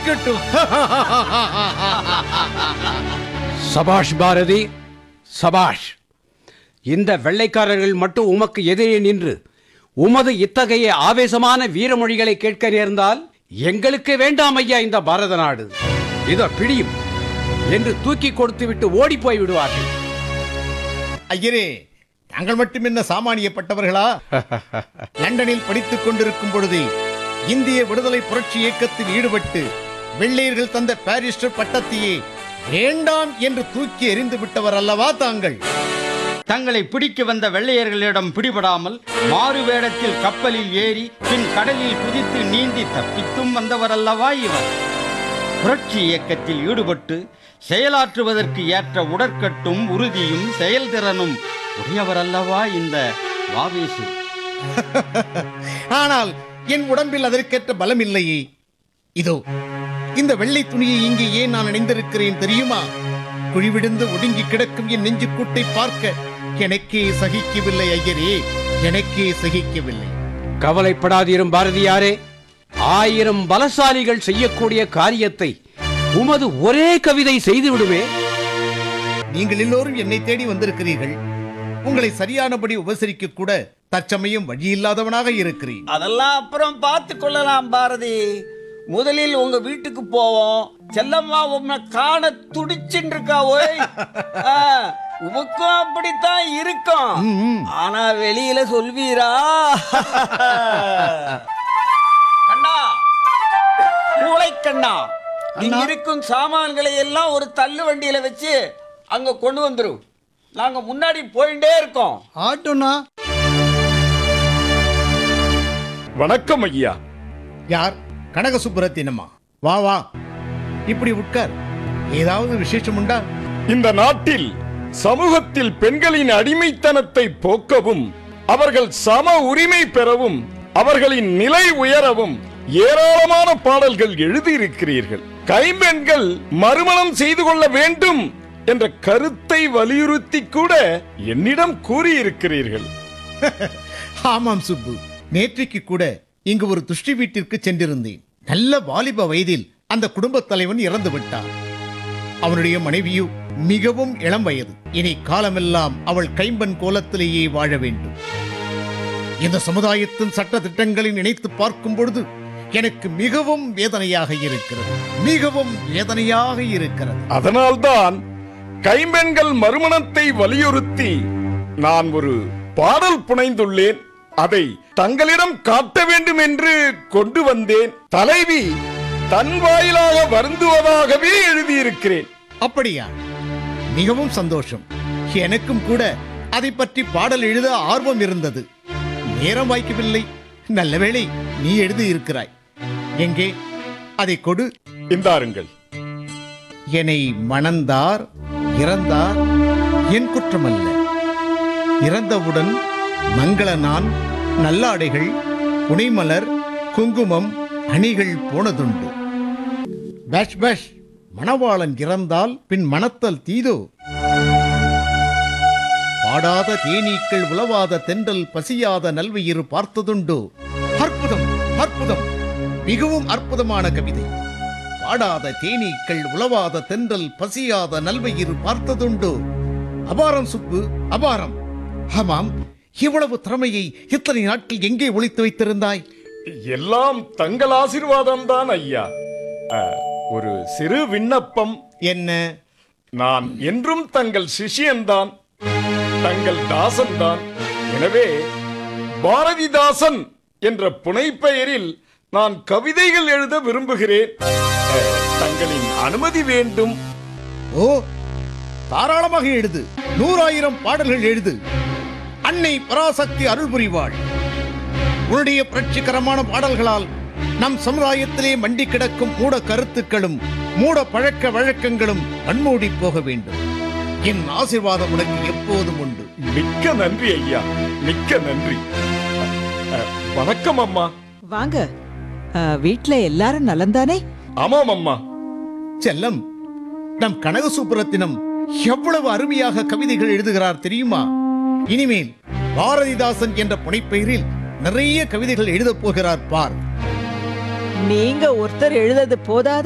இருக்கட்டும் சபாஷ் பாரதி சபாஷ் இந்த வெள்ளைக்காரர்கள் மட்டும் உமக்கு எதிரே நின்று உமது இத்தகைய ஆவேசமான வீரமொழிகளை கேட்க நேர்ந்தால் எங்களுக்கு வேண்டாம் ஐயா இந்த பாரத நாடு இதோ பிடியும் என்று தூக்கி கொடுத்துவிட்டு ஓடி போய் விடுவார்கள் ஐயரே தாங்கள் மட்டும் என்ன சாமானியப்பட்டவர்களா லண்டனில் படித்துக் கொண்டிருக்கும் பொழுதே இந்திய விடுதலை புரட்சி இயக்கத்தில் ஈடுபட்டு வெள்ளையர்கள் தந்த பாரிஸ்டர் பட்டத்தையே வேண்டாம் என்று தூக்கி எறிந்து விட்டவர் அல்லவா தாங்கள் தங்களை பிடிக்க வந்த வெள்ளையர்களிடம் பிடிபடாமல் மாறு வேடத்தில் கப்பலில் ஏறி பின் கடலில் குதித்து நீந்தி தப்பித்தும் வந்தவர் அல்லவா இவர் புரட்சி இயக்கத்தில் ஈடுபட்டு செயலாற்றுவதற்கு ஏற்ற உடற்கட்டும் உறுதியும் செயல்திறனும் உடையவர் அல்லவா இந்த வாவேசு ஆனால் என் உடம்பில் அதற்கேற்ற பலம் இல்லையே இதோ இந்த வெள்ளை துணியை இங்கே ஏன் நான் அணிந்திருக்கிறேன் தெரியுமா குழிவிடுந்து ஒடுங்கி கிடக்கும் என் நெஞ்சுக்கூட்டை பார்க்க எனக்கே சகிக்கவில்லை ஐயரே எனக்கே சகிக்கவில்லை கவலைப்படாதீரும் பாரதியாரே ஆயிரம் பலசாலிகள் செய்யக்கூடிய காரியத்தை உமது ஒரே கவிதை செய்து விடுமே நீங்கள் எல்லோரும் என்னை தேடி வந்திருக்கிறீர்கள் உங்களை சரியானபடி உபசரிக்க கூட தற்சமயம் வழியில்லாதவனாக இருக்கிறேன் அதெல்லாம் அப்புறம் பார்த்து கொள்ளலாம் பாரதி முதலில் உங்க வீட்டுக்கு போவோம் செல்லம்மா உன்னை காண துடிச்சுட்டு இருக்கா ஓய் ஆ, உமக்கும் அப்படித்தான் இருக்கும் ம். ஆனா வெளியில சொல்வீரா கண்ணா மூளை கண்ணா இங்க இருக்கும் சாமான்களை எல்லாம் ஒரு தள்ளு வண்டியில வச்சு அங்க கொண்டு வந்துரும் நாங்க முன்னாடி போயிட்டே இருக்கோம் ஆட்டோனா வணக்கம் ஐயா யார் கனக சுப்புரத்தினமா வா வா இப்படி உட்கார் ஏதாவது விசேஷம் உண்டா இந்த நாட்டில் சமூகத்தில் பெண்களின் அடிமைத்தனத்தை போக்கவும் அவர்கள் சம உரிமை பெறவும் அவர்களின் நிலை உயரவும் ஏராளமான பாடல்கள் எழுதியிருக்கிறீர்கள் கைம்பெண்கள் மறுமணம் செய்து கொள்ள வேண்டும் என்ற கருத்தை வலியுறுத்தி கூட என்னிடம் கூறியிருக்கிறீர்கள் ஆமாம் சுப்பு நேற்றைக்கு கூட இங்கு ஒரு துஷ்டி வீட்டிற்கு சென்றிருந்தேன் நல்ல வாலிப வயதில் அந்த குடும்பத் தலைவன் இறந்து விட்டான் அவனுடைய மனைவியோ மிகவும் இளம் வயது இனி காலமெல்லாம் அவள் கைம்பன் கோலத்திலேயே வாழ வேண்டும் இந்த சமுதாயத்தின் சட்ட திட்டங்களை நினைத்து பார்க்கும் பொழுது எனக்கு மிகவும் வேதனையாக இருக்கிறது மிகவும் வேதனையாக இருக்கிறது அதனால்தான் கைம்பெண்கள் மறுமணத்தை வலியுறுத்தி நான் ஒரு பாடல் புனைந்துள்ளேன் அதை தங்களிடம் காட்ட வேண்டும் என்று கொண்டு வந்தேன் தலைவி தன் வாயிலாக வருந்துவதாகவே எழுதியிருக்கிறேன் அப்படியா மிகவும் சந்தோஷம் எனக்கும் கூட அதை பற்றி பாடல் எழுத ஆர்வம் இருந்தது நேரம் வாய்க்கவில்லை நல்ல வேளை நீ எழுதி இருக்கிறாய் எங்கே அதை கொடு இந்தாருங்கள் என்னை மணந்தார் இறந்தார் என் குற்றமல்ல இறந்தவுடன் மங்கள நான் நல்லாடைகள் புனைமலர் குங்குமம் அணிகள் போனதுண்டு பேஷ் பேஷ் மணவாளன் இறந்தால் பின் மணத்தல் தீதோ பாடாத தேனீக்கள் உலவாத தென்றல் பசியாத நல்வயிறு பார்த்ததுண்டோ அற்புதம் அற்புதம் மிகவும் அற்புதமான கவிதை பாடாத தேனீக்கள் உலவாத தென்றல் பசியாத நல்வயிறு பார்த்ததுண்டோ அபாரம் சுப்பு அபாரம் ஆமாம் இவ்வளவு திறமையை இத்தனை நாட்கள் எங்கே ஒளித்து வைத்திருந்தாய் எல்லாம் தங்கள் ஆசீர்வாதம் தான் ஐயா அ, ஒரு சிறு விண்ணப்பம் என்ன நான் என்றும் தங்கள் சிஷியன்தான் தங்கள் தாசன்தான் எனவே பாரதிதாசன் என்ற புனைப்பெயரில் நான் கவிதைகள் எழுத விரும்புகிறேன் அஹ், தங்களின் அனுமதி வேண்டும் ஓ தாராளமாக எழுது நூறாயிரம் பாடல்கள் எழுது அன்னை பராசக்தி அருள் புரிவாள் உன்னுடைய புரட்சிகரமான பாடல்களால் நம் சமுதாயத்திலே மண்டி கிடக்கும் மூட கருத்துக்களும் மூட பழக்க வழக்கங்களும் கண்மூடி போக வேண்டும் என் ஆசீர்வாதம் உனக்கு எப்போதும் உண்டு மிக்க நன்றி ஐயா மிக்க நன்றி அஹ், அஹ், வணக்கம் அம்மா வாங்க ஆ, வீட்ல எல்லாரும் நலந்தானே ஆமாம் அம்மா செல்லம் நம் கனக சுப்புரத்தினம் எவ்வளவு அருமையாக கவிதைகள் எழுதுகிறார் தெரியுமா இனிமேல் பாரதிதாசன் என்ற புனைப்பெயரில் நிறைய கவிதைகள் எழுதப் போகிறார் பார் நீங்க ஒருத்தர் எழுதது போதாத